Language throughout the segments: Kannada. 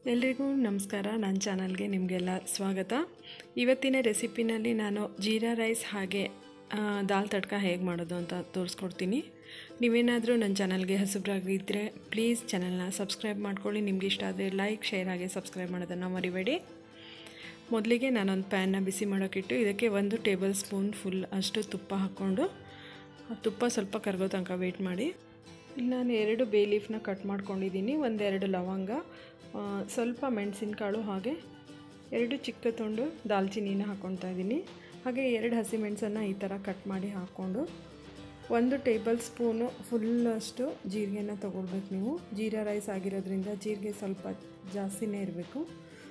ಎಲ್ರಿಗೂ ನಮಸ್ಕಾರ ನನ್ನ ಚಾನಲ್ಗೆ ನಿಮಗೆಲ್ಲ ಸ್ವಾಗತ ಇವತ್ತಿನ ರೆಸಿಪಿನಲ್ಲಿ ನಾನು ಜೀರಾ ರೈಸ್ ಹಾಗೆ ಆ, ದಾಲ್ ತಡ್ಕ ಹೇಗೆ ಮಾಡೋದು ಅಂತ ತೋರಿಸ್ಕೊಡ್ತೀನಿ ನೀವೇನಾದರೂ ನನ್ನ ಚಾನಲ್ಗೆ ಹೊಸಬ್ರಾಗಿದ್ದರೆ ಪ್ಲೀಸ್ ಚಾನಲ್ನ ಸಬ್ಸ್ಕ್ರೈಬ್ ಮಾಡ್ಕೊಳ್ಳಿ ನಿಮ್ಗೆ ಇಷ್ಟ ಆದರೆ ಲೈಕ್ ಶೇರ್ ಹಾಗೆ ಸಬ್ಸ್ಕ್ರೈಬ್ ಮಾಡೋದನ್ನು ಮರಿಬೇಡಿ ಮೊದಲಿಗೆ ನಾನೊಂದು ಪ್ಯಾನ್ನ ಬಿಸಿ ಮಾಡೋಕ್ಕಿಟ್ಟು ಇದಕ್ಕೆ ಒಂದು ಟೇಬಲ್ ಸ್ಪೂನ್ ಫುಲ್ ಅಷ್ಟು ತುಪ್ಪ ಹಾಕ್ಕೊಂಡು ಆ ತುಪ್ಪ ಸ್ವಲ್ಪ ಕರಗೋ ತನಕ ವೆಯ್ಟ್ ಮಾಡಿ ಇಲ್ಲಿ ನಾನು ಎರಡು ಬೇ ಲೀಫ್ನ ಕಟ್ ಮಾಡ್ಕೊಂಡಿದ್ದೀನಿ ಒಂದೆರಡು ಲವಂಗ ಆ, ಸ್ವಲ್ಪ ಮೆಣಸಿನಕಾಳು ಹಾಗೆ ಎರಡು ಚಿಕ್ಕ ತುಂಡು ದಾಲ್ಚಿನ್ನಿನ ಹಾಕ್ಕೊತಾ ಇದ್ದೀನಿ ಹಾಗೆ ಎರಡು ಹಸಿಮೆಣಸನ್ನು ಈ ಥರ ಕಟ್ ಮಾಡಿ ಹಾಕ್ಕೊಂಡು ಒಂದು ಟೇಬಲ್ ಸ್ಪೂನು ಫುಲ್ಲಷ್ಟು ಜೀರಿಗೆನ ತೊಗೊಳ್ಬೇಕು ನೀವು ಜೀರಾ ರೈಸ್ ಆಗಿರೋದ್ರಿಂದ ಜೀರಿಗೆ ಸ್ವಲ್ಪ ಜಾಸ್ತಿನೇ ಇರಬೇಕು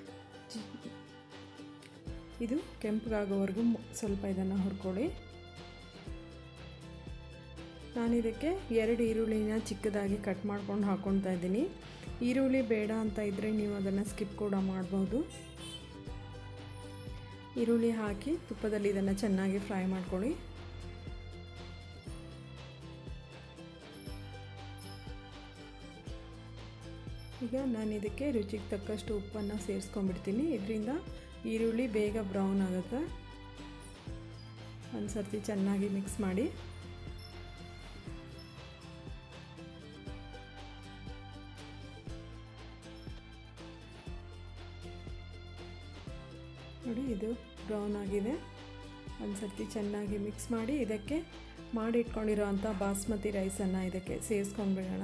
ಇದು ಕೆಂಪಗಾಗೋವರೆಗೂ ಸ್ವಲ್ಪ ಇದನ್ನು ಹುರ್ಕೊಳ್ಳಿ ನಾನು ಇದಕ್ಕೆ ಎರಡು ಈರುಳ್ಳಿನ ಚಿಕ್ಕದಾಗಿ ಕಟ್ ಮಾಡ್ಕೊಂಡು ಹಾಕ್ಕೊತಾ ಇದ್ದೀನಿ ಈರುಳ್ಳಿ ಬೇಡ ಅಂತ ಇದ್ದರೆ ನೀವು ಅದನ್ನು ಸ್ಕಿಪ್ ಕೂಡ ಮಾಡ್ಬೋದು ಈರುಳ್ಳಿ ಹಾಕಿ ತುಪ್ಪದಲ್ಲಿ ಇದನ್ನು ಚೆನ್ನಾಗಿ ಫ್ರೈ ಮಾಡ್ಕೊಳ್ಳಿ ಈಗ ನಾನು ಇದಕ್ಕೆ ರುಚಿಗೆ ತಕ್ಕಷ್ಟು ಉಪ್ಪನ್ನು ಸೇರಿಸ್ಕೊಂಡ್ಬಿಡ್ತೀನಿ ಇದರಿಂದ ಈರುಳ್ಳಿ ಬೇಗ ಬ್ರೌನ್ ಆಗುತ್ತೆ ಒಂದು ಸರ್ತಿ ಚೆನ್ನಾಗಿ ಮಿಕ್ಸ್ ಮಾಡಿ ನೋಡಿ ಇದು ಬ್ರೌನ್ ಆಗಿದೆ ಒಂದು ಸರ್ತಿ ಚೆನ್ನಾಗಿ ಮಿಕ್ಸ್ ಮಾಡಿ ಇದಕ್ಕೆ ಮಾಡಿ ಇಟ್ಕೊಂಡಿರೋ ಅಂಥ ಬಾಸ್ಮತಿ ರೈಸನ್ನು ಇದಕ್ಕೆ ಸೇರಿಸ್ಕೊಂಡ್ಬಿಡೋಣ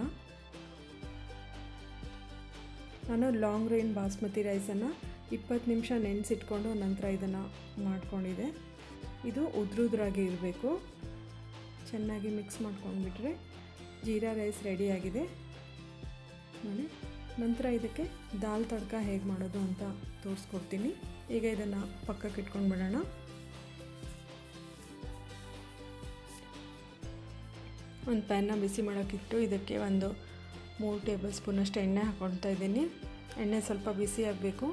ನಾನು ಲಾಂಗ್ ರೇನ್ ಬಾಸ್ಮತಿ ರೈಸನ್ನು ಇಪ್ಪತ್ತು ನಿಮಿಷ ನೆನೆಸಿಟ್ಕೊಂಡು ನಂತರ ಇದನ್ನು ಮಾಡ್ಕೊಂಡಿದ್ದೆ ಇದು ಉದ್ರುದ್ರಾಗಿ ಇರಬೇಕು ಚೆನ್ನಾಗಿ ಮಿಕ್ಸ್ ಮಾಡ್ಕೊಂಡ್ಬಿಟ್ರೆ ಜೀರಾ ರೈಸ್ ರೆಡಿಯಾಗಿದೆ ನೋಡಿ ನಂತರ ಇದಕ್ಕೆ ದಾಲ್ ತಡ್ಕ ಹೇಗೆ ಮಾಡೋದು ಅಂತ ತೋರಿಸ್ಕೊಡ್ತೀನಿ ಈಗ ಇದನ್ನು ಪಕ್ಕಕ್ಕೆ ಇಟ್ಕೊಂಡು ಬಿಡೋಣ ಒಂದು ಪ್ಯಾನ್ನ ಬಿಸಿ ಮಾಡೋಕ್ಕಿಟ್ಟು ಇದಕ್ಕೆ ಒಂದು ಮೂರು ಟೇಬಲ್ ಸ್ಪೂನಷ್ಟು ಎಣ್ಣೆ ಹಾಕ್ಕೊಳ್ತಾ ಇದ್ದೀನಿ ಎಣ್ಣೆ ಸ್ವಲ್ಪ ಬಿಸಿ ಆಗಬೇಕು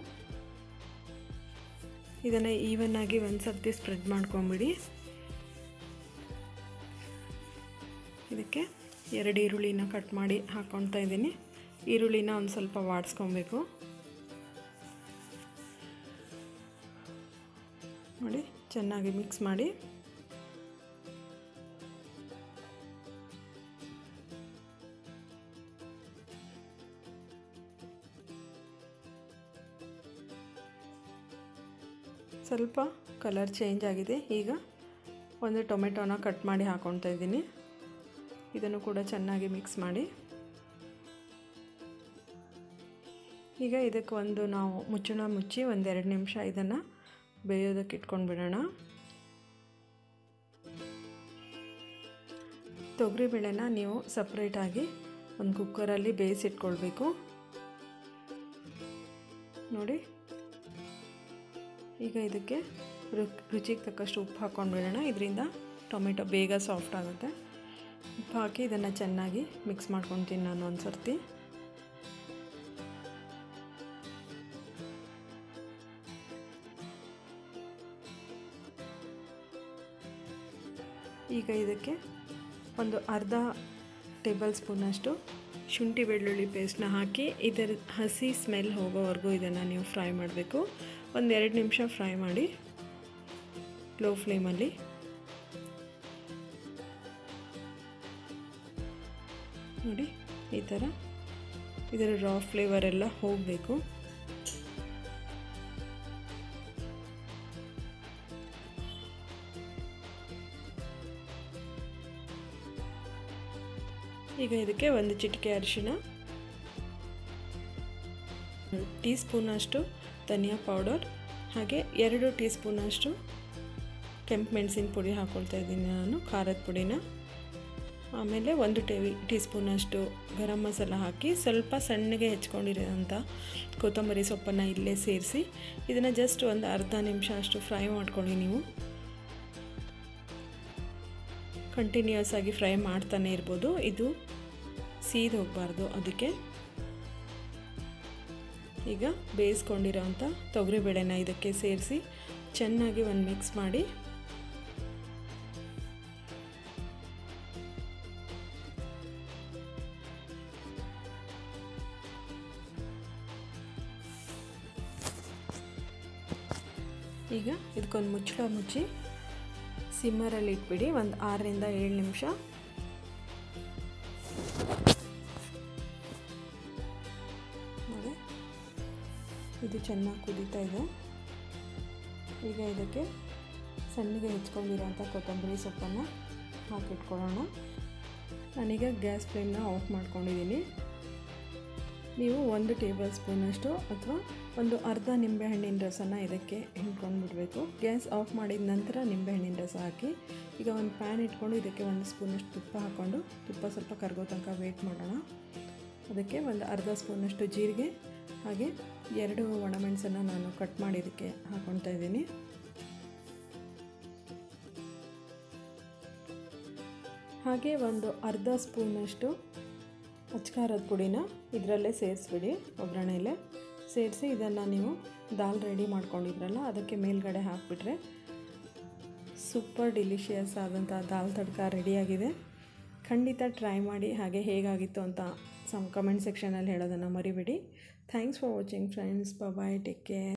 ಇದನ್ನು ಈವನ್ನಾಗಿ ಒಂದು ಸರ್ತಿ ಸ್ಪ್ರೆಡ್ ಮಾಡ್ಕೊಂಬಿಡಿ ಇದಕ್ಕೆ ಎರಡು ಈರುಳ್ಳಿನ ಕಟ್ ಮಾಡಿ ಹಾಕ್ಕೊಳ್ತಾ ಇದ್ದೀನಿ ಈರುಳ್ಳಿನ ಒಂದು ಸ್ವಲ್ಪ ವಾಡಿಸ್ಕೊಬೇಕು ನೋಡಿ ಚೆನ್ನಾಗಿ ಮಿಕ್ಸ್ ಮಾಡಿ ಸ್ವಲ್ಪ ಕಲರ್ ಚೇಂಜ್ ಆಗಿದೆ ಈಗ ಒಂದು ಟೊಮೆಟೊನ ಕಟ್ ಮಾಡಿ ಹಾಕ್ಕೊಳ್ತಾ ಇದ್ದೀನಿ ಇದನ್ನು ಕೂಡ ಚೆನ್ನಾಗಿ ಮಿಕ್ಸ್ ಮಾಡಿ ಈಗ ಇದಕ್ಕೆ ಒಂದು ನಾವು ಮುಚ್ಚಳ ಮುಚ್ಚಿ ಒಂದೆರಡು ನಿಮಿಷ ಇದನ್ನು ಬೇಯೋದಕ್ಕೆ ಇಟ್ಕೊಂಡು ಬಿಡೋಣ ತೊಗರಿಬೇಳೆನ ನೀವು ಸಪ್ರೇಟಾಗಿ ಒಂದು ಕುಕ್ಕರಲ್ಲಿ ಬೇಯಿಸಿಟ್ಕೊಳ್ಬೇಕು ನೋಡಿ ಈಗ ಇದಕ್ಕೆ ರು ರುಚಿಗೆ ತಕ್ಕಷ್ಟು ಉಪ್ಪು ಹಾಕ್ಕೊಂಡು ಬಿಡೋಣ ಇದರಿಂದ ಟೊಮೆಟೊ ಬೇಗ ಸಾಫ್ಟ್ ಆಗುತ್ತೆ ಉಪ್ಪು ಹಾಕಿ ಇದನ್ನು ಚೆನ್ನಾಗಿ ಮಿಕ್ಸ್ ಮಾಡ್ಕೊತೀನಿ ನಾನು ಒಂದು ಸರ್ತಿ ಈಗ ಇದಕ್ಕೆ ಒಂದು ಅರ್ಧ ಟೇಬಲ್ ಸ್ಪೂನಷ್ಟು ಶುಂಠಿ ಬೆಳ್ಳುಳ್ಳಿ ಪೇಸ್ಟ್ನ ಹಾಕಿ ಇದರ ಹಸಿ ಸ್ಮೆಲ್ ಹೋಗೋವರೆಗೂ ಇದನ್ನು ನೀವು ಫ್ರೈ ಮಾಡಬೇಕು ಒಂದು ಎರಡು ನಿಮಿಷ ಫ್ರೈ ಮಾಡಿ ಲೋ ಫ್ಲೇಮಲ್ಲಿ ನೋಡಿ ಈ ಥರ ಇದರ ರಾ ಫ್ಲೇವರ್ ಎಲ್ಲ ಹೋಗಬೇಕು ಈಗ ಇದಕ್ಕೆ ಒಂದು ಚಿಟಿಕೆ ಅರಿಶಿನ ಟೀ ಸ್ಪೂನಷ್ಟು ಧನಿಯಾ ಪೌಡರ್ ಹಾಗೆ ಎರಡು ಟೀ ಸ್ಪೂನಷ್ಟು ಕೆಂಪು ಮೆಣಸಿನ ಪುಡಿ ಹಾಕ್ಕೊಳ್ತಾ ಇದ್ದೀನಿ ನಾನು ಖಾರದ ಪುಡಿನ ಆಮೇಲೆ ಒಂದು ಟೇ ಟೀ ಸ್ಪೂನಷ್ಟು ಗರಂ ಮಸಾಲ ಹಾಕಿ ಸ್ವಲ್ಪ ಸಣ್ಣಗೆ ಹೆಚ್ಕೊಂಡಿರೋಂಥ ಕೊತ್ತಂಬರಿ ಸೊಪ್ಪನ್ನು ಇಲ್ಲೇ ಸೇರಿಸಿ ಇದನ್ನು ಜಸ್ಟ್ ಒಂದು ಅರ್ಧ ನಿಮಿಷ ಅಷ್ಟು ಫ್ರೈ ಮಾಡ್ಕೊಳ್ಳಿ ನೀವು ಕಂಟಿನ್ಯೂಸ್ ಆಗಿ ಫ್ರೈ ಮಾಡ್ತಾನೆ ಇರ್ಬೋದು ಇದು ಸೀದ್ ಹೋಗಬಾರ್ದು ಅದಕ್ಕೆ ಈಗ ಬೇಯಿಸ್ಕೊಂಡಿರೋ ಅಂಥ ತೊಗರಿಬೇಳೆನ ಇದಕ್ಕೆ ಸೇರಿಸಿ ಚೆನ್ನಾಗಿ ಒಂದು ಮಿಕ್ಸ್ ಮಾಡಿ ಈಗ ಇದಕ್ಕೊಂದು ಮುಚ್ಚಳ ಮುಚ್ಚಿ ಸಿಮ್ಮರಲ್ಲಿ ಇಟ್ಬಿಡಿ ಒಂದು ಆರರಿಂದ ಏಳು ನಿಮಿಷ ನೋಡಿ ಇದು ಚೆನ್ನಾಗಿ ಕುದೀತಾ ಇದೆ ಈಗ ಇದಕ್ಕೆ ಸಣ್ಣಗೆ ಹೆಚ್ಕೊಂಡಿರೋಂಥ ಕೊತ್ತಂಬರಿ ಸೊಪ್ಪನ್ನು ಹಾಕಿಟ್ಕೊಳ್ಳೋಣ ನಾನೀಗ ಗ್ಯಾಸ್ ಫ್ಲೇಮ್ನ ಆಫ್ ಮಾಡ್ಕೊಂಡಿದ್ದೀನಿ ನೀವು ಒಂದು ಟೇಬಲ್ ಸ್ಪೂನಷ್ಟು ಅಥವಾ ಒಂದು ಅರ್ಧ ನಿಂಬೆಹಣ್ಣಿನ ರಸನ ಇದಕ್ಕೆ ಹಿಂಡ್ಕೊಂಡು ಬಿಡಬೇಕು ಗ್ಯಾಸ್ ಆಫ್ ಮಾಡಿದ ನಂತರ ನಿಂಬೆಹಣ್ಣಿನ ರಸ ಹಾಕಿ ಈಗ ಒಂದು ಪ್ಯಾನ್ ಇಟ್ಕೊಂಡು ಇದಕ್ಕೆ ಒಂದು ಸ್ಪೂನಷ್ಟು ತುಪ್ಪ ಹಾಕ್ಕೊಂಡು ತುಪ್ಪ ಸ್ವಲ್ಪ ಕರಗೋ ತನಕ ವೇಟ್ ಮಾಡೋಣ ಅದಕ್ಕೆ ಒಂದು ಅರ್ಧ ಸ್ಪೂನಷ್ಟು ಜೀರಿಗೆ ಹಾಗೆ ಎರಡು ಒಣಮೆಣಸನ್ನು ನಾನು ಕಟ್ ಮಾಡಿ ಇದಕ್ಕೆ ಹಾಕ್ಕೊಳ್ತಾ ಇದ್ದೀನಿ ಹಾಗೆ ಒಂದು ಅರ್ಧ ಸ್ಪೂನಷ್ಟು ಅಚ್ಕಾರದ ಪುಡಿನ ಇದರಲ್ಲೇ ಸೇರಿಸ್ಬಿಡಿ ಒಗ್ಗರಣೆಯಲ್ಲೇ ಸೇರಿಸಿ ಇದನ್ನು ನೀವು ದಾಲ್ ರೆಡಿ ಮಾಡ್ಕೊಂಡಿದ್ರಲ್ಲ ಅದಕ್ಕೆ ಮೇಲ್ಗಡೆ ಹಾಕಿಬಿಟ್ರೆ ಸೂಪರ್ ಡಿಲಿಷಿಯಸ್ ಆದಂಥ ದಾಲ್ ತಡ್ಕ ರೆಡಿಯಾಗಿದೆ ಖಂಡಿತ ಟ್ರೈ ಮಾಡಿ ಹಾಗೆ ಹೇಗಾಗಿತ್ತು ಅಂತ ಸಮ್ ಕಮೆಂಟ್ ಸೆಕ್ಷನಲ್ಲಿ ಹೇಳೋದನ್ನು ಮರಿಬೇಡಿ thanks for watching friends bye take care